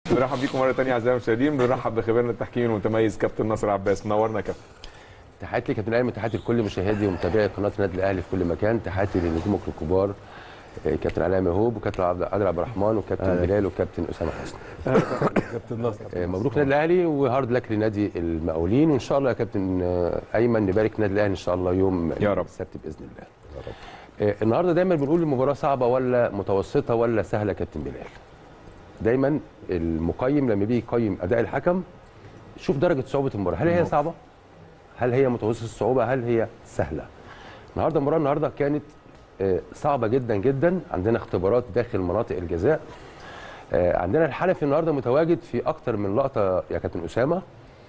بنرحب بيكم مره ثانيه اعزائي المشاهدين بنرحب بخبيرنا التحكيمي المتميز كابتن ناصر عباس منورنا يا كابتن تحياتي لكابتن ايمن تحياتي لكل مشاهدي ومتابعي قناه النادي الاهلي في كل مكان تحياتي لنجومك الكبار آه، كابتن علاء مهوب وكابتن عبد عادل عبد الرحمن وكابتن بلال وكابتن اسامه حسني كابتن نصر آه، مبروك النادي الاهلي وهارد لك لنادي المقاولين وان شاء الله يا كابتن آه، ايمن نبارك النادي الاهلي ان شاء الله يوم يا رب. السبت باذن الله آه، النهارده دايما بنقول المباراه صعبه ولا متوسطه ولا سهله يا كابتن بلال دايما المقيم لما بيجي يقيم اداء الحكم شوف درجه صعوبه المباراه هل هي صعبه هل هي متوسطه الصعوبه هل هي سهله النهارده المباراه النهارده كانت آه، صعبه جدا جدا عندنا اختبارات داخل مناطق الجزاء آه، عندنا الحنفي النهارده متواجد في اكتر من لقطه يا كابتن اسامه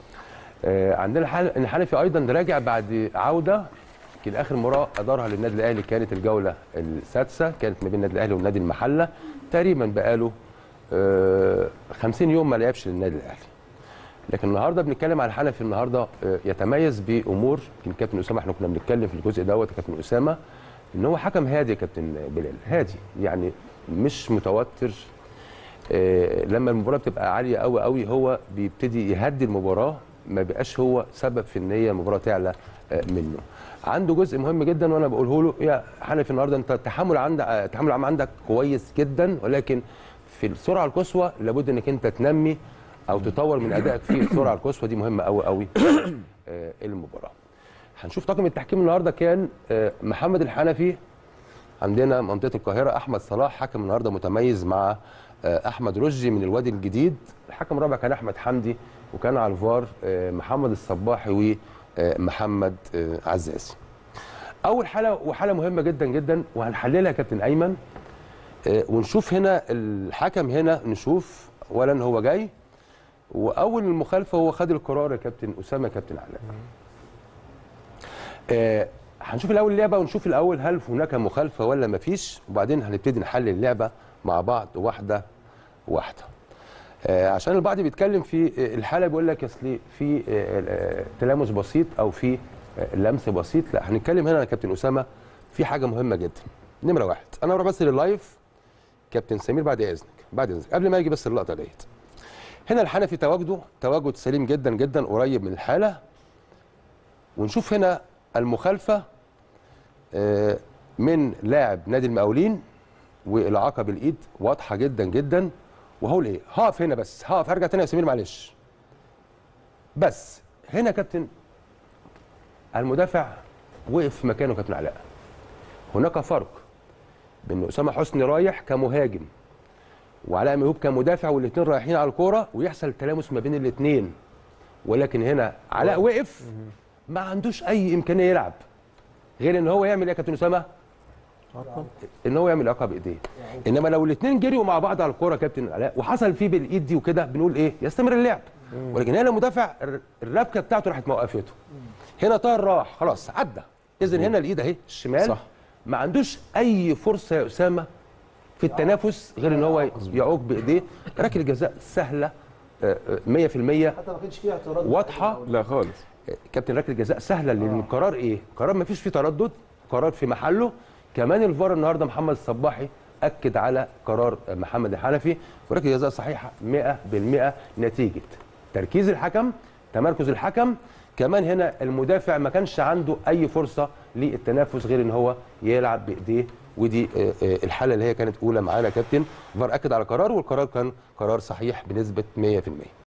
آه، عندنا الحل- الحنفي ايضا راجع بعد عوده يمكن اخر مباراه ادارها للنادي الاهلي كانت الجوله السادسه كانت ما بين النادي الاهلي والنادي المحله تقريبا بقاله آه، 50 يوم ما لعبش للنادي الاهلي لكن النهارده بنتكلم على الحنفي النهارده آه، يتميز بامور يمكن كابتن اسامه احنا كنا بنتكلم في الجزء دوت يا كابتن اسامه ان هو حكم هادي يا كابتن بلال هادي يعني مش متوتر آه، لما المباراه بتبقى عاليه قوي قوي هو بيبتدي يهدي المباراه ما بيبقاش هو سبب في ان هي المباراه تعلى آه، منه عنده جزء مهم جدا وانا بقوله له يا حنفي النهارده انت التحمل عندك التحمل العام عندك كويس جدا ولكن في السرعه القصوى لابد انك انت تنمي او تطور من ادائك في السرعه القصوى دي مهمه قوي قوي آه، المباراه هنشوف طاقم التحكيم النهارده كان آه، محمد الحنفي عندنا منطقه القاهره احمد صلاح حكم النهارده متميز مع آه، احمد رشدي من الوادي الجديد الحكم الرابع كان احمد حمدي وكان على الفار آه، محمد الصباحي ومحمد آه، عزازي اول حاله وحاله مهمه جدا جدا وهنحللها يا كابتن ايمن آه، ونشوف هنا الحكم هنا نشوف اولا هو جاي واول المخالفه هو خد القرار يا كابتن اسامه يا كابتن علاء آه، هنشوف الاول اللعبه ونشوف الاول هل هناك مخالفه ولا مفيش وبعدين هنبتدي نحلل اللعبه مع بعض واحده واحده آه، عشان البعض بيتكلم في آه، الحاله بيقول لك اصل في آه، آه، تلامس بسيط او في آه، لمس بسيط لا هنتكلم هنا يا كابتن اسامه في حاجه مهمه جدا نمره واحد انا بروح بس لللايف كابتن سمير بعد اذنك بعد اذنك قبل ما يجي بس اللقطه ديت هنا الحنفي تواجده تواجد سليم جدا جدا قريب من الحاله ونشوف هنا المخالفه آه، من لاعب نادي المقاولين والاعاقه بالايد واضحه جدا جدا وهقول ايه هقف هنا بس هقف هرجع تاني يا سمير معلش بس هنا يا كابتن المدافع وقف في مكانه كابتن علاء هناك فرق بين اسامه حسني رايح كمهاجم وعلاء ميهوب كمدافع والاثنين رايحين على الكوره ويحصل تلامس ما بين الاثنين ولكن هنا علاء وقف ما عندوش اي امكانيه يلعب غير ان هو يعمل ايه يا كابتن اسامه ان هو يعمل ايقاع بايديه انما لو الاثنين جريوا مع بعض على الكوره يا كابتن علاء وحصل فيه بالايد دي وكده بنقول ايه يستمر اللعب ولكن هنا المدافع الر- الربكه بتاعته راحت موقفته هنا طاهر راح خلاص عدى اذا هنا الايد اهي الشمال صح. ما عندوش اي فرصه يا اسامه في التنافس غير ان هو يعوق بايديه ركله جزاء سهله آه، آه، 100% حتى ما كانش فيها اعتراض واضحه لا خالص كابتن ركله جزاء سهله لان القرار ايه؟ قرار ما فيش فيه تردد قرار في محله كمان الفار النهارده محمد الصباحي اكد على قرار محمد الحنفي وركله جزاء صحيحه 100% نتيجه تركيز الحكم تمركز الحكم كمان هنا المدافع ما كانش عنده اي فرصه للتنافس غير ان هو يلعب بايديه ودي آه، آه، الحاله اللي هي كانت اولى معانا يا كابتن الفار اكد على قرار والقرار كان قرار صحيح بنسبه 100%